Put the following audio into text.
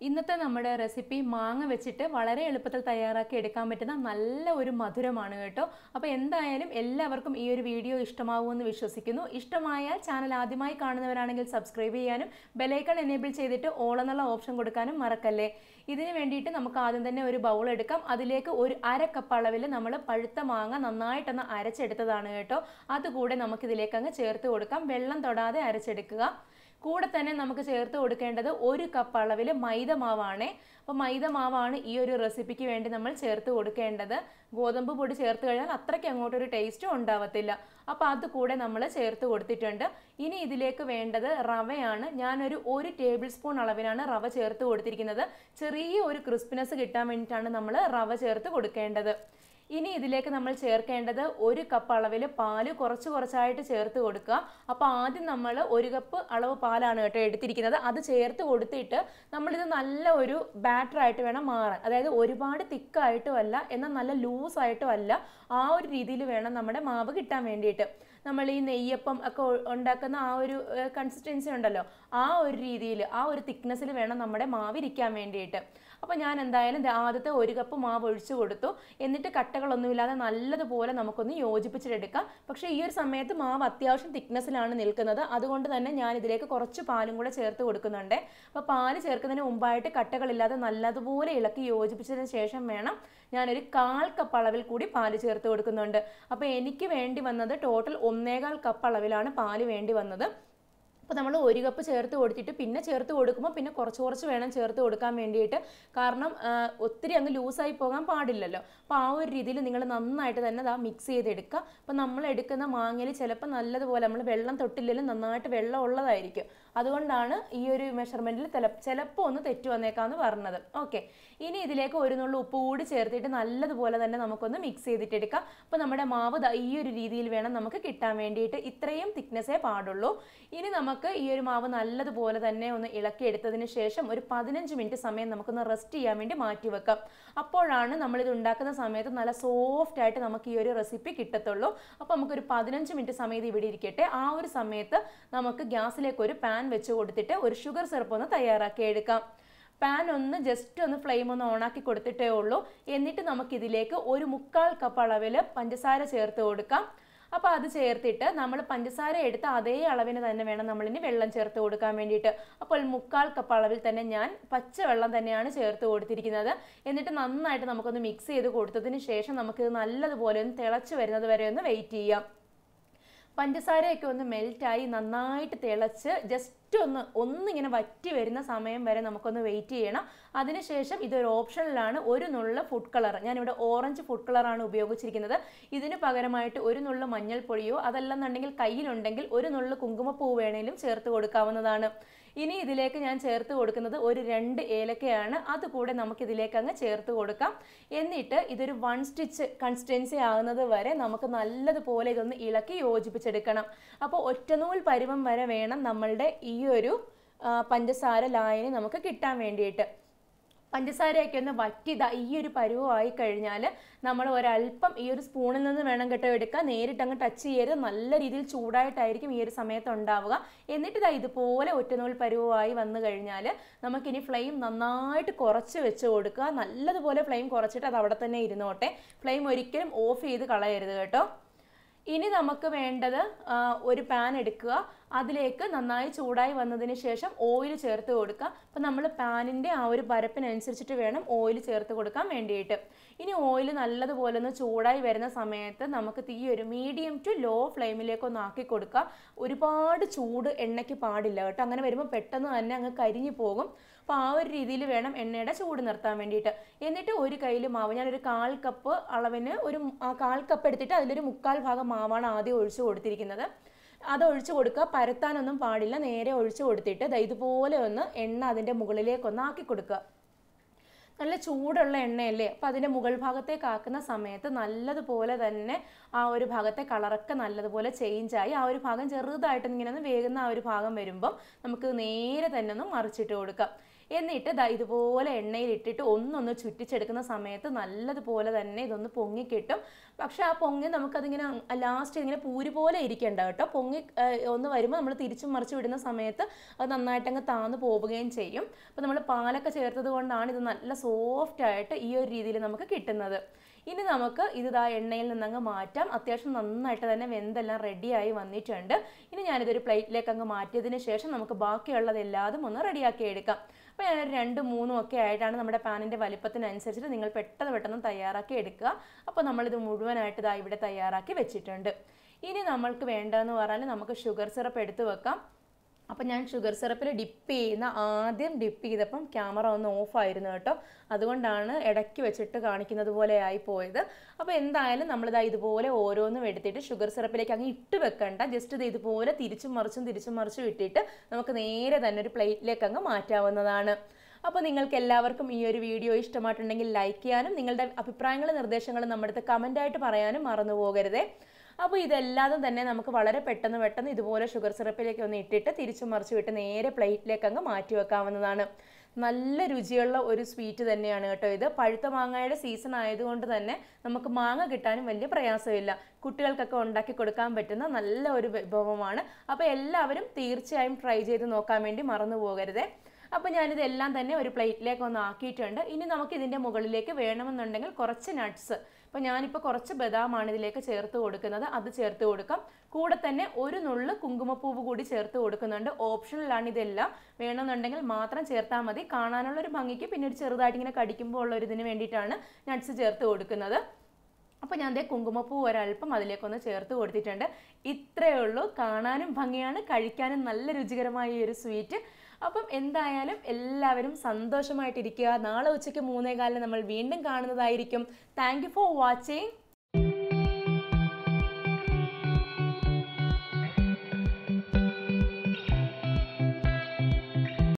ഇന്നത്തെ നമ്മുടെ റെസിപ്പി മാങ്ങ വെച്ചിട്ട് വളരെ എളുപ്പത്തിൽ തയ്യാറാക്കി എടുക്കാൻ പറ്റുന്ന നല്ല ഒരു മധുരമാണ് കേട്ടോ അപ്പോൾ എന്തായാലും എല്ലാവർക്കും ഈ ഒരു വീഡിയോ ഇഷ്ടമാവുമെന്ന് വിശ്വസിക്കുന്നു ഇഷ്ടമായാൽ ചാനൽ ആദ്യമായി കാണുന്നവരാണെങ്കിൽ സബ്സ്ക്രൈബ് ചെയ്യാനും ബെലൈക്കൺ എനേബിൾ ചെയ്തിട്ട് ഓൾ എന്നുള്ള ഓപ്ഷൻ കൊടുക്കാനും മറക്കല്ലേ ഇതിന് വേണ്ടിയിട്ട് നമുക്ക് ആദ്യം തന്നെ ഒരു ബൗൾ എടുക്കാം അതിലേക്ക് ഒരു അര കപ്പ് അളവിൽ നമ്മൾ പഴുത്ത മാങ്ങ നന്നായിട്ടൊന്ന് അരച്ചെടുത്തതാണ് കേട്ടോ അതുകൂടെ നമുക്കിതിലേക്ക് അങ്ങ് ചേർത്ത് കൊടുക്കാം വെള്ളം തൊടാതെ അരച്ചെടുക്കുക കൂടെ തന്നെ നമുക്ക് ചേർത്ത് കൊടുക്കേണ്ടത് ഒരു കപ്പ് അളവിൽ മൈദ മാവാണേ അപ്പോൾ മൈദ മാവാണ് ഈ ഒരു റെസിപ്പിക്ക് വേണ്ടി നമ്മൾ ചേർത്ത് കൊടുക്കേണ്ടത് ഗോതമ്പ് പൊടി ചേർത്ത് കഴിഞ്ഞാൽ അത്രയ്ക്ക് അങ്ങോട്ടൊരു ടേസ്റ്റും ഉണ്ടാവത്തില്ല അപ്പോൾ അത് കൂടെ നമ്മൾ ചേർത്ത് കൊടുത്തിട്ടുണ്ട് ഇനി ഇതിലേക്ക് വേണ്ടത് റവയാണ് ഞാനൊരു ഒരു ടേബിൾ സ്പൂൺ അളവിനാണ് റവ ചേർത്ത് കൊടുത്തിരിക്കുന്നത് ചെറിയ ഒരു ക്രിസ്പിനെസ് കിട്ടാൻ വേണ്ടിയിട്ടാണ് നമ്മൾ റവ ചേർത്ത് കൊടുക്കേണ്ടത് ഇനി ഇതിലേക്ക് നമ്മൾ ചേർക്കേണ്ടത് ഒരു കപ്പ് അളവിൽ പാല് കുറച്ച് കുറച്ചായിട്ട് ചേർത്ത് കൊടുക്കുക അപ്പോൾ ആദ്യം നമ്മൾ ഒരു കപ്പ് അളവ് പാലാണ് കേട്ടോ എടുത്തിരിക്കുന്നത് അത് ചേർത്ത് കൊടുത്തിട്ട് നമ്മളിത് നല്ല ഒരു ബാറ്റർ ആയിട്ട് വേണം മാറാൻ അതായത് ഒരുപാട് തിക്കായിട്ടും അല്ല എന്നാൽ നല്ല ലൂസായിട്ടും അല്ല ആ ഒരു രീതിയിൽ വേണം നമ്മുടെ മാവ് കിട്ടാൻ വേണ്ടിയിട്ട് നമ്മൾ ഈ നെയ്യപ്പം ഒക്കെ ഉ- ഉണ്ടാക്കുന്ന ആ ഒരു കൺസിസ്റ്റൻസി ഉണ്ടല്ലോ ആ ഒരു രീതിയിൽ ആ ഒരു തിക്നെസ്സിൽ വേണം നമ്മുടെ മാവ് ഇരിക്കാൻ വേണ്ടിയിട്ട് അപ്പോൾ ഞാൻ എന്തായാലും ദേ ആദ്യത്തെ ഒരു കപ്പ് മാവ് ഒഴിച്ചു കൊടുത്തു എന്നിട്ട് കട്ടകളൊന്നുമില്ലാതെ നല്ലതുപോലെ നമുക്കൊന്ന് യോജിപ്പിച്ചിട്ടെടുക്കാം പക്ഷേ ഈ ഒരു സമയത്ത് മാവ് അത്യാവശ്യം തിക്നെസ്സിലാണ് നിൽക്കുന്നത് അതുകൊണ്ട് തന്നെ ഞാൻ ഇതിലേക്ക് കുറച്ച് പാലും കൂടെ ചേർത്ത് കൊടുക്കുന്നുണ്ട് അപ്പോൾ പാല് ചേർക്കുന്നതിന് മുമ്പായിട്ട് കട്ടകളില്ലാതെ നല്ലതുപോലെ ഇളക്കി യോജിപ്പിച്ചതിന് ശേഷം വേണം ഞാനൊരു കാൽ കപ്പ് അളവിൽ കൂടി പാല് ചേർത്ത് കൊടുക്കുന്നുണ്ട് അപ്പോൾ എനിക്ക് വേണ്ടി വന്നത് ടോട്ടൽ ഒന്നേകാൽ കപ്പ് അളവിലാണ് പാല് വേണ്ടി വന്നത് അപ്പോൾ നമ്മൾ ഒരു കപ്പ് ചേർത്ത് കൊടുത്തിട്ട് പിന്നെ ചേർത്ത് കൊടുക്കുമ്പോൾ പിന്നെ കുറച്ച് കുറച്ച് വേണം ചേർത്ത് കൊടുക്കാൻ വേണ്ടിയിട്ട് കാരണം ആ, ഒത്തിരി അങ്ങ് ലൂസായി പോകാൻ പാടില്ലല്ലോ അപ്പോൾ ആ ഒരു രീതിയിൽ നിങ്ങൾ നന്നായിട്ട് തന്നെ അതാ മിക്സ് ചെയ്തെടുക്കുക അപ്പോൾ നമ്മൾ എടുക്കുന്ന മാങ്ങയിൽ ചിലപ്പോൾ നല്ലതുപോലെ നമ്മൾ വെള്ളം തൊട്ടില്ലെങ്കിലും നന്നായിട്ട് വെള്ളം ഉള്ളതായിരിക്കും അതുകൊണ്ടാണ് ഈ ഒരു മെഷർമെൻറ്റിൽ ചിലപ്പോൾ ഒന്ന് തെറ്റു വന്നേക്കാന്ന് പറഞ്ഞത് ഓക്കെ ഇനി ഇതിലേക്ക് ഒരു നുള്ളു ഉപ്പ് കൂടി ചേർത്തിട്ട് നല്ലതുപോലെ തന്നെ നമുക്കൊന്ന് മിക്സ് ചെയ്തിട്ടെടുക്കാം അപ്പോൾ നമ്മുടെ മാവ് ദാ ഈ ഒരു രീതിയിൽ വേണം നമുക്ക് കിട്ടാൻ വേണ്ടിയിട്ട് ഇത്രയും തിക്നെസ്സേ പാടുള്ളൂ ഇനി നമുക്ക് ഈ ഒരു മാവ് നല്ലതുപോലെ തന്നെ ഒന്ന് ഇളക്കി എടുത്തതിന് ശേഷം ഒരു പതിനഞ്ച് മിനിറ്റ് സമയം നമുക്കൊന്ന് റെസ്റ്റ് ചെയ്യാൻ വേണ്ടി മാറ്റി വെക്കാം അപ്പോഴാണ് നമ്മളിത് ഉണ്ടാക്കുന്ന സമയത്ത് നല്ല സോഫ്റ്റ് ആയിട്ട് നമുക്ക് ഈ ഒരു റെസിപ്പി കിട്ടത്തുള്ളൂ അപ്പോൾ നമുക്കൊരു പതിനഞ്ച് മിനിറ്റ് സമയം ഇത് ഇവിടെ ഇരിക്കട്ടെ ആ ഒരു സമയത്ത് നമുക്ക് ഗ്യാസിലേക്ക് ഒരു പാൻ വെച്ച് കൊടുത്തിട്ട് ഒരു ഷുഗർ സിറപ്പ് ഒന്ന് തയ്യാറാക്കി എടുക്കാം പാൻ ഒന്ന് ജസ്റ്റ് ഒന്ന് ഫ്ലെയിം ഒന്ന് ഓണാക്കി കൊടുത്തിട്ടേ ഉള്ളൂ എന്നിട്ട് നമുക്കിതിലേക്ക് ഒരു മുക്കാൽ കപ്പ് അളവിൽ പഞ്ചസാര ചേർത്ത് കൊടുക്കാം അപ്പോൾ അത് ചേർത്തിട്ട് നമ്മൾ പഞ്ചസാര എടുത്ത അതേ അളവിന് തന്നെ വേണം നമ്മളിനി വെള്ളം ചേർത്ത് കൊടുക്കാൻ വേണ്ടിയിട്ട് അപ്പോൾ മുക്കാൽ കപ്പ് അളവിൽ തന്നെ ഞാൻ പച്ചവെള്ളം തന്നെയാണ് ചേർത്ത് കൊടുത്തിരിക്കുന്നത് എന്നിട്ട് നന്നായിട്ട് നമുക്കൊന്ന് മിക്സ് ചെയ്ത് കൊടുത്തതിന് ശേഷം നമുക്കിത് നല്ലതുപോലെ ഒന്ന് തിളച്ച് വരുന്നത് വരെ ഒന്ന് വെയിറ്റ് ചെയ്യാം പഞ്ചസാരയൊക്കെ ഒന്ന് മെൽറ്റായി നന്നായിട്ട് തിളച്ച് ജസ്റ്റ് ഒന്ന് ഒന്നിങ്ങനെ വറ്റി വരുന്ന സമയം വരെ നമുക്കൊന്ന് വെയിറ്റ് ചെയ്യണം അതിനുശേഷം ഇതൊരു ഓപ്ഷനിലാണ് ഒരു നുള്ള ഫുഡ് കളർ ഞാനിവിടെ ഓറഞ്ച് ഫുഡ് കളറാണ് ഉപയോഗിച്ചിരിക്കുന്നത് ഇതിന് പകരമായിട്ട് ഒരു നുള്ള മഞ്ഞൾപ്പൊടിയോ അതല്ലെന്നുണ്ടെങ്കിൽ കയ്യിലുണ്ടെങ്കിൽ ഒരു നുള്ള കുങ്കുമപ്പൂ വേണേലും ചേർത്ത് കൊടുക്കാവുന്നതാണ് ഇനി ഇതിലേക്ക് ഞാൻ ചേർത്ത് കൊടുക്കുന്നത് ഒരു രണ്ട് ഏലക്കയാണ് അതുകൂടെ നമുക്ക് ഇതിലേക്ക് അങ്ങ് ചേർത്ത് കൊടുക്കാം എന്നിട്ട് ഇതൊരു വൺ സ്റ്റിച്ച് കൺസിസ്റ്റൻസി ആകുന്നത് വരെ നമുക്ക് നല്ലതുപോലെ ഇതൊന്ന് ഇളക്കി യോജിപ്പിച്ചെടുക്കണം അപ്പോൾ ഒറ്റനൂൽ പരുവം വരെ വേണം നമ്മളുടെ ഈ ഒരു ആ, പഞ്ചസാര ലായനി നമുക്ക് കിട്ടാൻ വേണ്ടിയിട്ട് പഞ്ചസാരയൊക്കെ ഒന്ന് വറ്റി ദാ ഈ ഒരു പരുവമായി കഴിഞ്ഞാൽ നമ്മൾ ഒരല്പം ഈ ഒരു സ്പൂണിൽ നിന്ന് വേണം കേട്ടോ എടുക്കാൻ നേരിട്ട് അങ്ങ് ടച്ച് ചെയ്യരുത് നല്ല രീതിയിൽ ചൂടായിട്ടായിരിക്കും ഈ ഒരു സമയത്ത് ഉണ്ടാവുക എന്നിട്ട് ഇതാ ഇതുപോലെ ഒറ്റനൂൽ പരുവമായി വന്നു കഴിഞ്ഞാൽ നമുക്കിനി ഫ്ലെയിം നന്നായിട്ട് കുറച്ച് വെച്ച് കൊടുക്കുക നല്ലതുപോലെ ഫ്ലെയിം കുറച്ചിട്ട് അത് അവിടെ തന്നെ ഇരുന്നോട്ടെ ഫ്ലെയിം ഒരിക്കലും ഓഫ് ചെയ്ത് കളയരുത് കേട്ടോ ഇനി നമുക്ക് വേണ്ടത് ആ, ഒരു പാൻ എടുക്കുക അതിലേക്ക് നന്നായി ചൂടായി വന്നതിന് ശേഷം ഓയിൽ ചേർത്ത് കൊടുക്കുക അപ്പം നമ്മൾ പാനിൻ്റെ ആ ഒരു പരപ്പിനനുസരിച്ചിട്ട് വേണം ഓയിൽ ചേർത്ത് കൊടുക്കാൻ വേണ്ടിയിട്ട് ഇനി ഓയിൽ നല്ലതുപോലെ ഒന്ന് ചൂടായി വരുന്ന സമയത്ത് നമുക്ക് തീ ഒരു മീഡിയം ടു ലോ ഫ്ലെയിമിലേക്ക് ഒന്ന് ആക്കി കൊടുക്കുക ഒരുപാട് ചൂട് എണ്ണയ്ക്ക് പാടില്ല കേട്ടോ അങ്ങനെ വരുമ്പോൾ പെട്ടെന്ന് തന്നെ അങ്ങ് കരിഞ്ഞു പോകും അപ്പോൾ ആ ഒരു രീതിയിൽ വേണം എണ്ണയുടെ ചൂട് നിർത്താൻ വേണ്ടിയിട്ട് എന്നിട്ട് ഒരു കയ്യിൽ മാവ് ഞാനൊരു കാൽ കപ്പ് അളവിന് ഒരു മു- ആ കാൽ കപ്പ് എടുത്തിട്ട് അതിലൊരു മുക്കാൽ ഭാഗം മാവാണ് ആദ്യം ഒഴിച്ചു കൊടുത്തിരിക്കുന്നത് അത് ഒഴിച്ചു കൊടുക്കുക പരത്താനൊന്നും പാടില്ല നേരെ ഒഴിച്ചു കൊടുത്തിട്ട് ദാ ഇതുപോലെ ഒന്ന് എണ്ണ അതിൻ്റെ മുകളിലേക്കൊന്ന് ആക്കി കൊടുക്കുക നല്ല ചൂടുള്ള എണ്ണയല്ലേ അപ്പോൾ അതിൻ്റെ മുകൾ ഭാഗത്തേക്ക് ആക്കുന്ന സമയത്ത് നല്ലതുപോലെ തന്നെ ആ ഒരു ഭാഗത്തെ കളറൊക്കെ നല്ലതുപോലെ ചേഞ്ചായി ആ ഒരു ഭാഗം ചെറുതായിട്ട് ഇങ്ങനെ ഒന്ന് വേകുന്ന ആ ഒരു ഭാഗം വരുമ്പം നമുക്ക് നേരെ തന്നെ ഒന്ന് മറിച്ചിട്ട് കൊടുക്കാം എന്നിട്ട് ദാ ഇതുപോലെ എണ്ണയിൽ ഇട്ടിട്ട് ഒന്നൊന്ന് ചുറ്റിച്ചെടുക്കുന്ന സമയത്ത് നല്ലതുപോലെ തന്നെ ഇതൊന്ന് പൊങ്ങിക്കിട്ടും പക്ഷെ ആ പൊങ്ങി നമുക്കതിങ്ങനെ ലാസ്റ്റ് ഇങ്ങനെ പൂരി പോലെ ഇരിക്കേണ്ട കേട്ടോ പൊങ്ങി ആ, ഒന്ന് വരുമ്പോൾ നമ്മൾ തിരിച്ചും മറിച്ച് വിടുന്ന സമയത്ത് അത് നന്നായിട്ടങ്ങ് താന്ന് പോവുകയും ചെയ്യും അപ്പോൾ നമ്മൾ പാലൊക്കെ ചേർത്തത് കൊണ്ടാണ് ഇത് നല്ല സോഫ്റ്റ് ആയിട്ട് ഈ ഒരു രീതിയിൽ നമുക്ക് കിട്ടുന്നത് ഇനി നമുക്ക് ഇത് ദാ എണ്ണയിൽ നിന്നങ്ങ് മാറ്റാം അത്യാവശ്യം നന്നായിട്ട് തന്നെ വെന്തെല്ലാം റെഡിയായി വന്നിട്ടുണ്ട് ഇനി ഞാനിതൊരു പ്ലേറ്റിലേക്ക് അങ്ങ് മാറ്റിയതിന് ശേഷം നമുക്ക് ബാക്കിയുള്ളതെല്ലാതും ഒന്ന് റെഡിയാക്കി എടുക്കാം അപ്പോൾ ഞാൻ രണ്ടും മൂന്നും ഒക്കെ ആയിട്ടാണ് നമ്മുടെ പാനിൻ്റെ വലിപ്പത്തിനനുസരിച്ചിട്ട് നിങ്ങൾ പെട്ടെന്ന് പെട്ടെന്ന് തയ്യാറാക്കി എടുക്കുക അപ്പോൾ നമ്മളിത് മുഴുവനായിട്ട് ഇതാ ഇവിടെ തയ്യാറാക്കി വെച്ചിട്ടുണ്ട് ഇനി നമ്മൾക്ക് വേണ്ടതെന്ന് പറഞ്ഞാൽ നമുക്ക് ഷുഗർ സിറപ്പ് എടുത്ത് വെക്കാം അപ്പം ഞാൻ ഷുഗർ സിറപ്പിൽ ഡിപ്പ് ചെയ്യുന്ന ആദ്യം ഡിപ്പ് ചെയ്തപ്പം ക്യാമറ ഒന്ന് ഓഫായിരുന്നു കേട്ടോ അതുകൊണ്ടാണ് ഇടയ്ക്ക് വെച്ചിട്ട് കാണിക്കുന്നത് പോലെ ആയി പോയത് അപ്പോൾ എന്തായാലും നമ്മളിതാ ഇതുപോലെ ഓരോന്നും എടുത്തിട്ട് ഷുഗർ സിറപ്പിലേക്ക് അങ്ങ് ഇട്ട് വെക്കണ്ട ജസ്റ്റ് ഇത് ഇതുപോലെ തിരിച്ചും മറിച്ചും തിരിച്ചും മറിച്ചും ഇട്ടിട്ട് നമുക്ക് നേരെ തന്നെ ഒരു പ്ലേറ്റിലേക്ക് അങ്ങ് മാറ്റാവുന്നതാണ് അപ്പോൾ നിങ്ങൾക്ക് എല്ലാവർക്കും ഈ ഒരു വീഡിയോ ഇഷ്ടമായിട്ടുണ്ടെങ്കിൽ ലൈക്ക് ചെയ്യാനും നിങ്ങളുടെ അഭിപ്രായങ്ങളും നിർദ്ദേശങ്ങളും നമ്മുടെ അടുത്ത് കമൻ്റായിട്ട് പറയാനും മറന്നു പോകരുതേ അപ്പോൾ ഇതെല്ലാതും തന്നെ നമുക്ക് വളരെ പെട്ടെന്ന് പെട്ടെന്ന് ഇതുപോലെ ഷുഗർ സിറപ്പിലേക്ക് ഒന്ന് ഇട്ടിട്ട് തിരിച്ചു മറിച്ച് വിട്ട് നേരെ പ്ലേറ്റിലേക്ക് അങ്ങ് മാറ്റി വെക്കാവുന്നതാണ് നല്ല രുചിയുള്ള ഒരു സ്വീറ്റ് തന്നെയാണ് കേട്ടോ ഇത് പഴുത്ത മാങ്ങയുടെ സീസൺ ആയതുകൊണ്ട് തന്നെ നമുക്ക് മാങ്ങ കിട്ടാനും വലിയ പ്രയാസമില്ല കുട്ടികൾക്കൊക്കെ ഉണ്ടാക്കി കൊടുക്കാൻ പറ്റുന്ന നല്ല ഒരു വിഭവമാണ് അപ്പോൾ എല്ലാവരും തീർച്ചയായും ട്രൈ ചെയ്ത് നോക്കാൻ വേണ്ടി മറന്നു പോകരുതേ അപ്പോൾ ഞാനിതെല്ലാം തന്നെ ഒരു പ്ലേറ്റിലേക്ക് ഒന്ന് ആക്കിയിട്ടുണ്ട് ഇനി നമുക്ക് ഇതിൻ്റെ മുകളിലേക്ക് വേണമെന്നുണ്ടെങ്കിൽ കുറച്ച് നട്ട്സ് അപ്പോൾ ഞാനിപ്പോൾ കുറച്ച് ബദാമാണ് ഇതിലേക്ക് ചേർത്ത് കൊടുക്കുന്നത് അത് ചേർത്ത് കൊടുക്കാം കൂടെ തന്നെ ഒരു നുള്ള് കുങ്കുമപ്പൂവ് കൂടി ചേർത്ത് കൊടുക്കുന്നുണ്ട് ഓപ്ഷനിലാണ് ഇതെല്ലാം വേണമെന്നുണ്ടെങ്കിൽ മാത്രം ചേർത്താൽ മതി കാണാനുള്ള ഒരു ഭംഗിക്ക് പിന്നീട് ചെറുതായിട്ട് ഇങ്ങനെ കടിക്കുമ്പോൾ ഉള്ള ഒരു ഇതിന് വേണ്ടിയിട്ടാണ് നട്ട്സ് ചേർത്ത് കൊടുക്കുന്നത് അപ്പോൾ ഞാൻ ദേ കുങ്കുമപ്പൂ ഒരല്പം അതിലേക്കൊന്ന് ചേർത്ത് കൊടുത്തിട്ടുണ്ട് ഇത്രയേ ഉള്ളൂ കാണാനും ഭംഗിയാണ് കഴിക്കാനും നല്ല രുചികരമായ ഈ ഒരു സ്വീറ്റ് അപ്പം എന്തായാലും എല്ലാവരും സന്തോഷമായിട്ടിരിക്കുക നാളെ ഉച്ചയ്ക്ക് മൂന്നേകാലിന് നമ്മൾ വീണ്ടും കാണുന്നതായിരിക്കും താങ്ക് യു ഫോർ വാച്ചിങ്